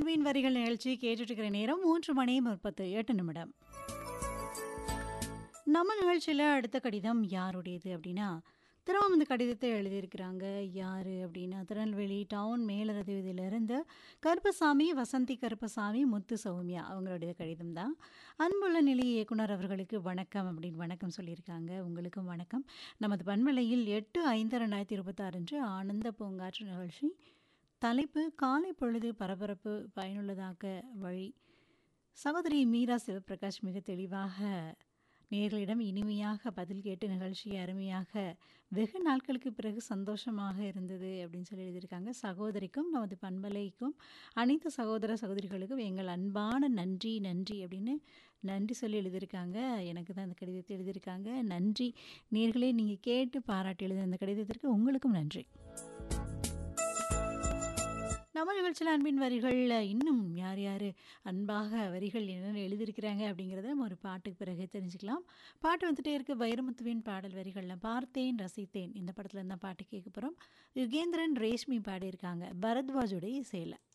அன்பின் வரிகள் நிகழ்ச்சி கேட்டுட்டு இருக்கிற நேரம் மூன்று மணி முப்பத்து எட்டு நிமிடம் நம்ம நிகழ்ச்சியில் அடுத்த கடிதம் யாருடையது அப்படின்னா திரும்ப இந்த கடிதத்தை எழுதியிருக்கிறாங்க யார் அப்படின்னா திருநெல்வேலி டவுன் மேலரதிவிதிலிருந்து கருப்பசாமி வசந்தி கருப்பசாமி முத்து சௌமியா அவங்களுடைய கடிதம் தான் அன்புள்ள நிலைய இயக்குனர் அவர்களுக்கு வணக்கம் அப்படின்னு வணக்கம் சொல்லியிருக்காங்க உங்களுக்கும் வணக்கம் நமது பண்பலையில் எட்டு ஐந்து ரெண்டாயிரத்தி இருபத்தாறன்று ஆனந்த பூங்காற்று நிகழ்ச்சி தலைப்பு காலை பொழுது பரபரப்பு பயனுள்ளதாக்க வழி சகோதரி மீரா சிவபிரகாஷ் மிக தெளிவாக நேர்களிடம் இனிமையாக பதில் கேட்டு நிகழ்ச்சியை அருமையாக வெகு நாட்களுக்கு பிறகு சந்தோஷமாக இருந்தது அப்படின்னு சொல்லி எழுதியிருக்காங்க சகோதரிக்கும் நமது பண்பலைக்கும் அனைத்து சகோதர சகோதரிகளுக்கும் எங்கள் அன்பான நன்றி நன்றி அப்படின்னு நன்றி சொல்லி எழுதியிருக்காங்க எனக்கு தான் அந்த கடிதத்தை எழுதியிருக்காங்க நன்றி நேர்களே நீங்கள் கேட்டு பாராட்டி எழுதின அந்த கடிதத்திற்கு உங்களுக்கும் நன்றி நம்ம நிகழ்ச்சியில் அன்பின் வரிகளில் இன்னும் யார் யார் அன்பாக வரிகள் என்னென்ன எழுதியிருக்கிறாங்க அப்படிங்கிறத நம்ம ஒரு பாட்டுக்கு பிறகு தெரிஞ்சுக்கலாம் பாட்டு வந்துட்டே இருக்கு வைரமுத்துவின் பாடல் வரிகளில் பார்த்தேன் ரசித்தேன் இந்த படத்தில் இருந்தால் பாட்டு கேட்க போகிறோம் யுகேந்திரன் ரேஷ்மி பாடியிருக்காங்க பரத்வாஜுடைய இசையில்